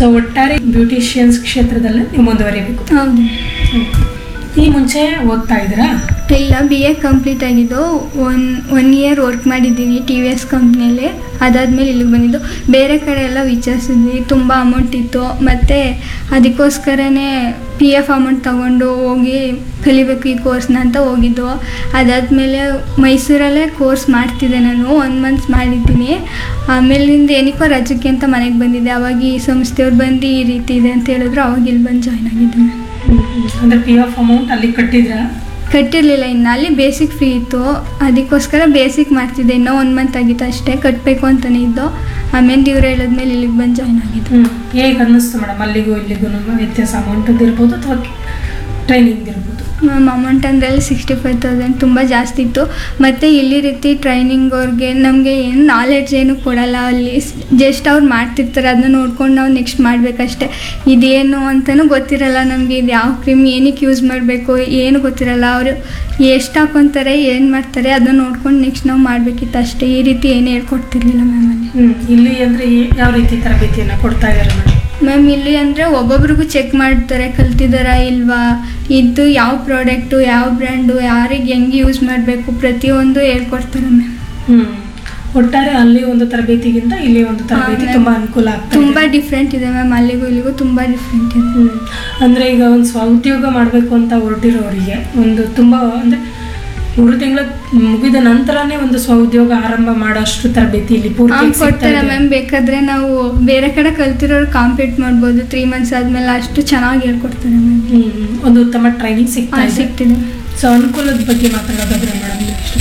So ಒಟ್ಟಾರೆ beauticians ಕ್ಷೇತ್ರದಲ್ಲಿ ನೀವು ಮುಂದುವರಿಬೇಕು ಹೌದು ಈ ಮುಂಚೆ ಓದ್ತಾ ಇದ್ದೀರಾ ಇಲ್ಲ ಬಿ ಎ ಕಂಪ್ಲೀಟ್ ಆಗಿದ್ದು ಒನ್ ಒನ್ ಇಯರ್ ವರ್ಕ್ ಮಾಡಿದ್ದೀನಿ ಟಿ ವಿ ಎಸ್ ಕಂಪ್ನಿಯಲ್ಲಿ ಅದಾದಮೇಲೆ ಇಲ್ಲಿಗೆ ಬಂದಿದ್ದು ಬೇರೆ ಕಡೆ ಎಲ್ಲ ವಿಚಾರಿಸಿದ್ವಿ ತುಂಬ ಅಮೌಂಟ್ ಇತ್ತು ಮತ್ತು ಅದಕ್ಕೋಸ್ಕರನೇ ಪಿ ಎಫ್ ಅಮೌಂಟ್ ತಗೊಂಡು ಹೋಗಿ ಕಲಿಬೇಕು ಈ ಕೋರ್ಸ್ನ ಅಂತ ಹೋಗಿದ್ದು ಅದಾದಮೇಲೆ ಮೈಸೂರಲ್ಲೇ ಕೋರ್ಸ್ ಮಾಡ್ತಿದ್ದೆ ನಾನು ಒನ್ ಮಂತ್ಸ್ ಮಾಡಿದ್ದೀನಿ ಆಮೇಲಿಂದ ಏನಕ್ಕೋ ರಜಕ್ಕೆ ಅಂತ ಮನೆಗೆ ಬಂದಿದ್ದೆ ಅವಾಗ ಈ ಸಂಸ್ಥೆಯವ್ರು ಬಂದು ಈ ರೀತಿ ಇದೆ ಅಂತ ಹೇಳಿದ್ರು ಅವಾಗ ಇಲ್ಲಿ ಬಂದು ಜಾಯ್ನ್ ಆಗಿದ್ದೆ ನಾನು ಅಂದ್ರೆ ಪಿ ಎಫ್ ಅಮೌಂಟ್ ಅಲ್ಲಿ ಕಟ್ಟಿದ್ರಾ ಕಟ್ಟಿರಲಿಲ್ಲ ಇನ್ನು ಅಲ್ಲಿ ಬೇಸಿಕ್ ಫ್ರೀ ಇತ್ತು ಅದಕ್ಕೋಸ್ಕರ ಬೇಸಿಕ್ ಮಾಡ್ತಿದ್ದೆ ಇನ್ನೂ ಒನ್ ಮಂತ್ ಆಗಿತ್ತು ಅಷ್ಟೇ ಕಟ್ಟಬೇಕು ಅಂತಲೇ ಇದ್ದು ಆಮೇಲೆ ಇವ್ರು ಹೇಳಿದ್ಮೇಲೆ ಇಲ್ಲಿಗೆ ಬಂದು ಜಾಯ್ನ್ ಆಗಿದ್ದು ಹ್ಮ್ ಹೇಗೆ ಅನ್ನಿಸ್ತು ಮೇಡಮ್ ಅಲ್ಲಿಗೂ ಇಲ್ಲಿಗೂ ವ್ಯತ್ಯಾಸ ಅಮೌಂಟ್ ಇರ್ಬೋದು ಅಥವಾ ಟ್ರೈನಿಂಗ್ ಇರ್ಬೋದು ಮ್ಯಾಮ್ ಅಮೌಂಟ್ ಅಂದರೆ ಅಲ್ಲಿ ಸಿಕ್ಸ್ಟಿ ಫೈವ್ ತೌಸಂಡ್ ತುಂಬ ಜಾಸ್ತಿ ಇತ್ತು ಮತ್ತು ಇಲ್ಲಿ ರೀತಿ ಟ್ರೈನಿಂಗ್ ಅವ್ರಿಗೆ ನಮಗೆ ಏನು ನಾಲೆಡ್ಜ್ ಏನು ಕೊಡಲ್ಲ ಅಲ್ಲಿ ಜಸ್ಟ್ ಅವ್ರು ಮಾಡ್ತಿರ್ತಾರೆ ಅದನ್ನ ನೋಡ್ಕೊಂಡು ನಾವು ನೆಕ್ಸ್ಟ್ ಮಾಡಬೇಕಷ್ಟೆ ಇದೇನು ಅಂತಲೂ ಗೊತ್ತಿರಲ್ಲ ನಮಗೆ ಇದು ಯಾವ ಕ್ರೀಮ್ ಏನಕ್ಕೆ ಯೂಸ್ ಮಾಡಬೇಕು ಏನು ಗೊತ್ತಿರಲ್ಲ ಅವರು ಎಷ್ಟು ಹಾಕೊತಾರೆ ಏನು ಮಾಡ್ತಾರೆ ಅದನ್ನ ನೋಡ್ಕೊಂಡು ನೆಕ್ಸ್ಟ್ ನಾವು ಮಾಡಬೇಕಿತ್ತು ಅಷ್ಟೇ ಈ ರೀತಿ ಏನು ಹೇಳ್ಕೊಡ್ತಿರ್ಲಿಲ್ಲ ಮ್ಯಾಮ್ ಅಲ್ಲಿ ಹ್ಮ್ ಇಲ್ಲಿ ಅಂದ್ರೆ ಈ- ಯಾವ ರೀತಿ ತರಬೇತಿಯನ್ನ ಕೊಡ್ತಾ ಇದ್ದಾರೆ ಮೇಡಮ್ ಮ್ಯಾಮ್ ಇಲ್ಲಿ ಅಂದರೆ ಒಬ್ಬೊಬ್ರಿಗೂ ಚೆಕ್ ಮಾಡ್ತಾರೆ ಕಲ್ತಿದ್ದಾರಾ ಇಲ್ವಾ ಇದು ಯಾವ ಪ್ರಾಡಕ್ಟು ಯಾವ ಬ್ರ್ಯಾಂಡು ಯಾರಿಗೆ ಹೆಂಗೆ ಯೂಸ್ ಮಾಡಬೇಕು ಪ್ರತಿಯೊಂದು ಹೇಳ್ಕೊಡ್ತಾರೆ ಮ್ಯಾಮ್ ಹ್ಮ್ ಒಟ್ಟಾರೆ ಅಲ್ಲಿ ಒಂದು ತರಬೇತಿಗಿಂತ ಇಲ್ಲಿ ಒಂದು ತರಬೇತಿ ಹಾ, ತುಂಬಾ ಅನುಕೂಲ ಆಗ್ತಾ ತುಂಬ ಇದೆ ಡಿಫ್ರೆಂಟ್ ಇದೆ ಮ್ಯಾಮ್ ಅಲ್ಲಿಗೂ ಇಲ್ಲಿಗೂ ತುಂಬ ಡಿಫ್ರೆಂಟ್ ಇದೆ ಹ್ಮ್. ಅಂದ್ರೆ ಈಗ ಒಂದು ಸ್ವಉದ್ಯೋಗ ಮಾಡಬೇಕು ಅಂತ ಹೊರಟಿರೋರಿಗೆ ಒಂದು ತುಂಬಾ ಅಂದ್ರೆ ಮೂರು ತಿಂಗಳ ಮುಗಿದ ನಂತರನೇ ಒಂದು ಸ್ವಉದ್ಯೋಗ ಆರಂಭ ಮಾಡೋಷ್ಟು ತರಬೇತಿ ಇಲ್ಲಿ ಪೂರ್ತಿ ಹಾಂ ಸಿಗ್ತಾ ಕೊಡ್ತಾರೆ ಇದೆ. ಮ್ಯಾಮ್ ಬೇಕಾದರೆ ನಾವು ಬೇರೆ ಕಡೆ ಕಲ್ತಿರೋರು ಕಾಂಪೀಟ್ ಮಾಡ್ಬೋದು ತ್ರೀ ಮಂತ್ಸ್ ಆದಮೇಲೆ ಅಷ್ಟು ಚೆನ್ನಾಗಿ ಹೇಳ್ಕೊಡ್ತಾರೆ ಮ್ಯಾಮ್ ಹ್ಮ್ ಹ್ಮ್. ಒಂದು ಉತ್ತಮ ಟ್ರೈನಿಂಗ್ ಸಿಗ್ತಾ ಹಾಂ ಇದೆ ಸಿಗ್ತಿದೆ ಸೊ ಅನುಕೂಲದ ಬಗ್ಗೆ ಮಾತಾಡೋದಾದ್ರೆ ಮೇಡಮ್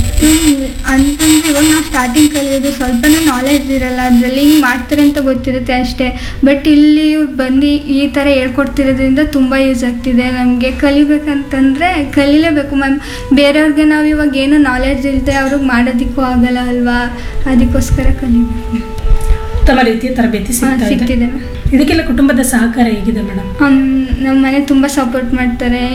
ಅಂತಂದ್ರೆ ಇವಾಗ ನಾವು ಸ್ಟಾರ್ಟಿಂಗ್ ಕಲಿಯೋದು ಸ್ವಲ್ಪನೂ ನಾಲೆಜ್ ಇರಲ್ಲ ಅದರಲ್ಲಿ ಹಿಂಗೆ ಮಾಡ್ತಾರೆ ಅಂತ ಗೊತ್ತಿರುತ್ತೆ ಅಷ್ಟೇ ಬಟ್ ಇಲ್ಲಿ ಇವ್ರು ಬಂದು ಈ ಥರ ಹೇಳ್ಕೊಡ್ತಿರೋದ್ರಿಂದ ತುಂಬ ಯೂಸ್ ಆಗ್ತಿದೆ ನಮಗೆ ಕಲಿಬೇಕಂತಂದರೆ ಕಲಿಲೇಬೇಕು ಮ್ಯಾಮ್ ಬೇರೆಯವ್ರಿಗೆ ನಾವು ಇವಾಗ ಏನು ನಾಲೆಡ್ಜ್ ಇಲ್ಲದೆ ಅವ್ರಿಗೆ ಮಾಡೋದಕ್ಕೂ ಆಗಲ್ಲ ಅಲ್ವಾ ಅದಕ್ಕೋಸ್ಕರ ಕಲಿಬೇಕು ಉತ್ತಮ ರೀತಿಯ ತರಬೇತಿ ಹಾಂ ಸಿಗ್ತಾ ಇದೆ ಸಿಗ್ತಿದೆ ಮ್ಯಾಮ್ ಇದಕ್ಕೆಲ್ಲ ಕುಟುಂಬದ ಸಹಕಾರ ಹೇಗಿದೆ ಮೇಡಮ್ ನಮ್ಮ ಮನೆ ತುಂಬ ಸಪೋರ್ಟ್ ಮಾಡ್ತಾರೆ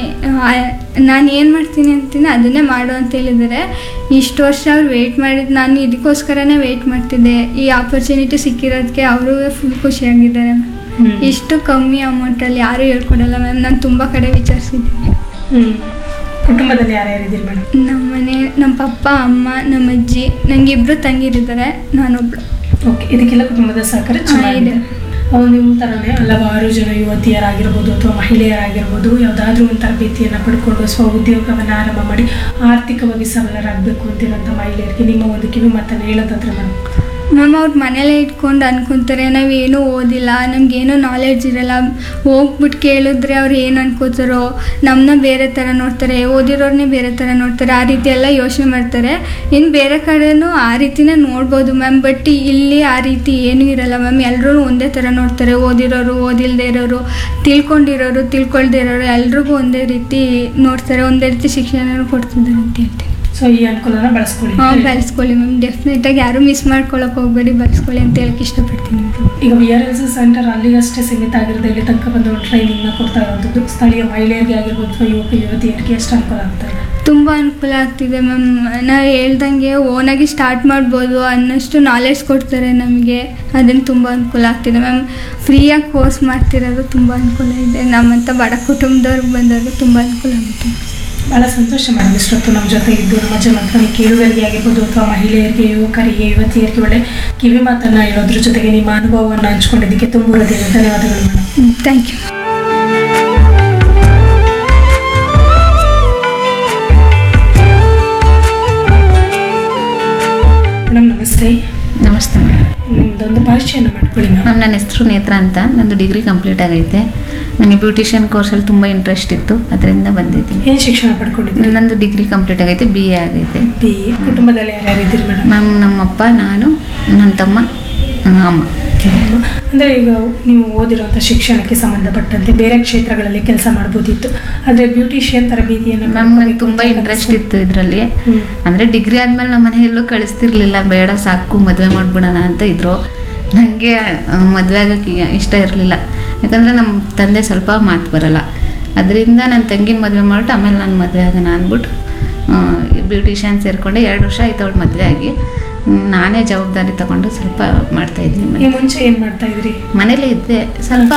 ನಾನು ಏನು ಮಾಡ್ತೀನಿ ಅಂತೀನಿ ಅದನ್ನೇ ಮಾಡು ಅಂತ ಹೇಳಿದ್ದಾರೆ ಇಷ್ಟು ವರ್ಷ ಅವ್ರು ವೆಯ್ಟ್ ಮಾಡಿದ್ದು ನಾನು ಇದಕ್ಕೋಸ್ಕರನೇ ವೆಯ್ಟ್ ಮಾಡ್ತಿದ್ದೆ ಈ ಆಪರ್ಚುನಿಟಿ ಸಿಕ್ಕಿರೋದಕ್ಕೆ ಅವರು ಫುಲ್ ಖುಷಿಯಾಗಿದ್ದಾರೆ ಇಷ್ಟು ಕಮ್ಮಿ ಅಮೌಂಟಲ್ಲಿ ಯಾರೂ ಹೇಳ್ಕೊಡಲ್ಲ ಮ್ಯಾಮ್ ನಾನು ತುಂಬ ಕಡೆ ವಿಚಾರಿಸಿದ್ದೀನಿ ಹ್ಮ್ ಕುಟುಂಬದಲ್ಲಿ ಯಾರ್ಯಾರಿದ್ದೀರಿ ಮೇಡಮ್ ನಮ್ಮ ಮನೆ ನಮ್ಮ ಪಪ್ಪ ಅಮ್ಮ ನಮ್ಮ ಅಜ್ಜಿ ನನಗೆ ಇಬ್ಬರು ತಂಗಿರಿದ್ದಾರೆ ನಾನೊಬ್ಳು ಓಕೆ ಇದಕ್ಕೆಲ್ಲ ಕುಟುಂಬದ ಸಹಕಾರ ಚೆನ್ನಾಗಿದೆ ಇದೆ. ಅವು ನಿಮ್ಮ ಥರನೇ ಹಲವಾರು ಜನ ಯುವತಿಯರಾಗಿರ್ಬೋದು ಅಥವಾ ಮಹಿಳೆಯರಾಗಿರ್ಬೋದು ಯಾವುದಾದ್ರೂ ಒಂದು ತರಬೇತಿಯನ್ನು ಪಡ್ಕೊಂಡು ಸ್ವ ಉದ್ಯೋಗವನ್ನು ಆರಂಭ ಮಾಡಿ ಆರ್ಥಿಕವಾಗಿ ಸಬಲರಾಗಬೇಕು ಅಂತಿರೋಂಥ ಮಹಿಳೆಯರಿಗೆ ನಿಮ್ಮ ಒಂದು ಕಿವಿ ಮಾತನ್ನು ಹೇಳೋದಾದ್ರೆ ಮೇಡಮ್ ಮ್ಯಾಮ್ ಅವ್ರ ಮನೇಲೇ ಇಟ್ಕೊಂಡು ಅನ್ಕೊಂತಾರೆ ನಾವೇನು ಓದಿಲ್ಲ ನಮಗೇನು ನಾಲೆಡ್ಜ್ ಇರಲ್ಲ ಹೋಗ್ಬಿಟ್ಟು ಕೇಳಿದ್ರೆ ಅವ್ರು ಏನು ಅನ್ಕೋತಾರೋ ನಮ್ಮನ್ನ ಬೇರೆ ಥರ ನೋಡ್ತಾರೆ ಓದಿರೋರ್ನೇ ಬೇರೆ ಥರ ನೋಡ್ತಾರೆ ಆ ರೀತಿ ಎಲ್ಲ ಯೋಚನೆ ಮಾಡ್ತಾರೆ ಇನ್ನು ಬೇರೆ ಕಡೆನೂ ಆ ರೀತಿನೇ ನೋಡ್ಬೋದು ಮ್ಯಾಮ್ ಬಟ್ ಇಲ್ಲಿ ಆ ರೀತಿ ಏನೂ ಇರಲ್ಲ ಮ್ಯಾಮ್ ಎಲ್ಲರೂ ಒಂದೇ ಥರ ನೋಡ್ತಾರೆ ಓದಿರೋರು ಓದಿಲ್ಲದೆ ಇರೋರು ತಿಳ್ಕೊಂಡಿರೋರು ತಿಳ್ಕೊಳ್ದೇ ಇರೋರು ಎಲ್ರಿಗೂ ಒಂದೇ ರೀತಿ ನೋಡ್ತಾರೆ ಒಂದೇ ರೀತಿ ಶಿಕ್ಷಣ ಕೊಡ್ತಿದ್ದಾರೆ ಅಂತ ಹೇಳ್ತೀನಿ ಸೊ ಈ ಅನುಕೂಲನ ಬಳಸ್ಕೊಳ್ಳಿ ಹಾಂ ಬೆಳೆಸ್ಕೊಳ್ಳಿ ಮ್ಯಾಮ್ ಡೆಫಿನೆಟಾಗಿ ಯಾರೂ ಮಿಸ್ ಮಾಡ್ಕೊಳಕ್ಕೆ ಹೋಗ್ಬೇಡಿ ಬೆಳೆಸ್ಕೊಳ್ಳಿ ಅಂತ ಹೇಳಕ್ಕೆ ಇಷ್ಟಪಡ್ತೀನಿ ಈಗ V R L C centre ಅಲ್ಲಿಗಷ್ಟೇ ಸೀಮಿತ ಆಗಿರೋದು ಇಲ್ಲಿ ತನಕ ಬಂದು ಟ್ರೈನಿಂಗ್ನ ಕೊಡ್ತಾ ಇರುವಂಥದ್ದು ಸ್ಥಳೀಯ ಮಹಿಳೆಯರಿಗೆ ಆಗಿರ್ಬೋದು ಅಥವಾ ಯುವಕ ಯುವತಿಯರಿಗೆ ಎಷ್ಟು ಅನುಕೂಲ ಆಗ್ತಾ ಇದೆ ತುಂಬ ಅನುಕೂಲ ಆಗ್ತಿದೆ ಮ್ಯಾಮ್ ನಾವು ಹೇಳ್ದಂಗೆ ಓನಾಗಿ ಸ್ಟಾರ್ಟ್ ಮಾಡ್ಬೋದು ಅನ್ನಷ್ಟು ನಾಲೆಡ್ಜ್ ಕೊಡ್ತಾರೆ ನಮಗೆ ಅದನ್ನು ತುಂಬ ಅನುಕೂಲ ಆಗ್ತಿದೆ ಮ್ಯಾಮ್ ಫ್ರೀಯಾಗಿ ಕೋರ್ಸ್ ಮಾಡ್ತಿರೋದು ತುಂಬ ಅನುಕೂಲ ಇದೆ ನಮ್ಮಂಥ ಬಡ ಕುಟುಂಬದವ್ರಿಗೆ ಬಂದವ್ರಿಗೆ ತುಂಬ ಅನುಕೂಲ ಆಗುತ್ತೆ ಬಹಳ ಸಂತೋಷ ಮೇಡಮ್ ಇಷ್ಟೊತ್ತು ನಮ್ಮ ಜೊತೆ ಇದ್ದು ನಮ್ಮ ಜನತ್ವನಿ ಕೇಳುಗರಿಗೆ ಆಗಿರ್ಬೋದು ಅಥವಾ ಮಹಿಳೆಯರಿಗೆ ಯುವಕರಿಗೆ ಯುವತಿಯರಿಗೆ ಒಳ್ಳೆ ಕಿವಿ ಮಾತನ್ನ ಹೇಳೋದ್ರ ಜೊತೆಗೆ ನಿಮ್ಮ ಅನುಭವವನ್ನು ಹಂಚ್ಕೊಂಡಿದ್ದಕ್ಕೆ ತುಂಬ ಹೃದಯದ ಧನ್ಯವಾದಗಳು ಮೇಡಮ್ ಥ್ಯಾಂಕ್ ಯು ಮೇಡಮ್ ನಮಸ್ತೆ ನಮಸ್ತೆ ಮೇಡಮ್ ನಿಮ್ದೊಂದು ಪರಿಚಯನ ಮಾಡ್ಕೊಳ್ಳಿ ಮ್ಯಾಮ್ ಮ್ಯಾಮ್ ನನ್ನ ಹೆಸರು ನೇತ್ರ ಅಂತ ನಂದು ಡಿಗ್ರಿ ಕಂಪ್ಲೀಟ್ ಆಗೈತೆ ನನಗೆ ಬ್ಯೂಟಿಷಿಯನ್ ಕೋರ್ಸಲ್ಲಿ ತುಂಬ ಇಂಟ್ರೆಸ್ಟ್ ಇತ್ತು ಅದರಿಂದ ಬಂದಿದ್ದೀನಿ ಏನು ಶಿಕ್ಷಣ ಪಡ್ಕೊಂಡಿದ್ದೀರಿ ನಂದು ಡಿಗ್ರಿ ಕಂಪ್ಲೀಟ್ ಆಗೈತೆ ಬಿ ಎ ಆಗೈತೆ ಬಿ ಕುಟುಂಬದಲ್ಲಿ ಯಾರ್ಯಾರಿದ್ದೀರಿ ಮೇಡಮ್ ಮ್ಯಾಮ್ ನಮ್ಮಪ್ಪ ನಾನು ನನ್ನ ತಮ್ಮ ನನ್ನ ಅಮ್ಮ ಅಂದರೆ ಈಗ ನೀವು ಓದಿರುವಂಥ ಶಿಕ್ಷಣಕ್ಕೆ ಸಂಬಂಧಪಟ್ಟಂತೆ ಬೇರೆ ಕ್ಷೇತ್ರಗಳಲ್ಲಿ ಕೆಲಸ ಮಾಡ್ಬೋದಿತ್ತು ಆದರೆ ಬ್ಯೂಟಿಷಿಯನ್ ತರಬೇತಿಯನ್ನು ಮ್ಯಾಮ್ ನನಗೆ ತುಂಬ ಇಂಟ್ರೆಸ್ಟ್ ಇತ್ತು ಇದರಲ್ಲಿ ಹ್ಮ್. ಅಂದರೆ ಡಿಗ್ರಿ ಆದಮೇಲೆ ನಮ್ಮ ಮನೆಯಲ್ಲೂ ಕಳಿಸ್ತಿರ್ಲಿಲ್ಲ ಬೇಡ ಸಾಕು ಮದುವೆ ಮಾಡ್ಬಿಡೋಣ ಅಂತ ಇದ್ರು ನನಗೆ ಮದುವೆ ಆಗೋಕ್ಕೆ ಇಷ್ಟ ಇರಲಿಲ್ಲ ಯಾಕಂದರೆ ನಮ್ಮ ತಂದೆ ಸ್ವಲ್ಪ ಮಾತು ಬರಲ್ಲ ಅದರಿಂದ ನನ್ನ ತಂಗಿನ ಮದುವೆ ಮಾಡ್ಬಿಟ್ಟು ಆಮೇಲೆ ನಾನು ಮದುವೆ ಆಗೋಣ ಅಂದ್ಬಿಟ್ಟು ಬ್ಯೂಟಿಷಿಯನ್ ಸೇರಿಕೊಂಡೆ ಎರಡು ವರ್ಷ ಆಯ್ತು ಅವಳು ಮದುವೆ ಆಗಿ ಹ್ಮ್, ನಾನೇ ಜವಾಬ್ದಾರಿ ತಗೊಂಡು ಸ್ವಲ್ಪ ಮಾಡ್ತಾಯಿದ್ದೀನಿ ಈ ಮನೆ ಮುಂಚೆ ಏನು ಮಾಡ್ತಾ ಇದ್ರಿ ಮನೇಲೇ ಇದ್ದೆ ಸ್ವಲ್ಪ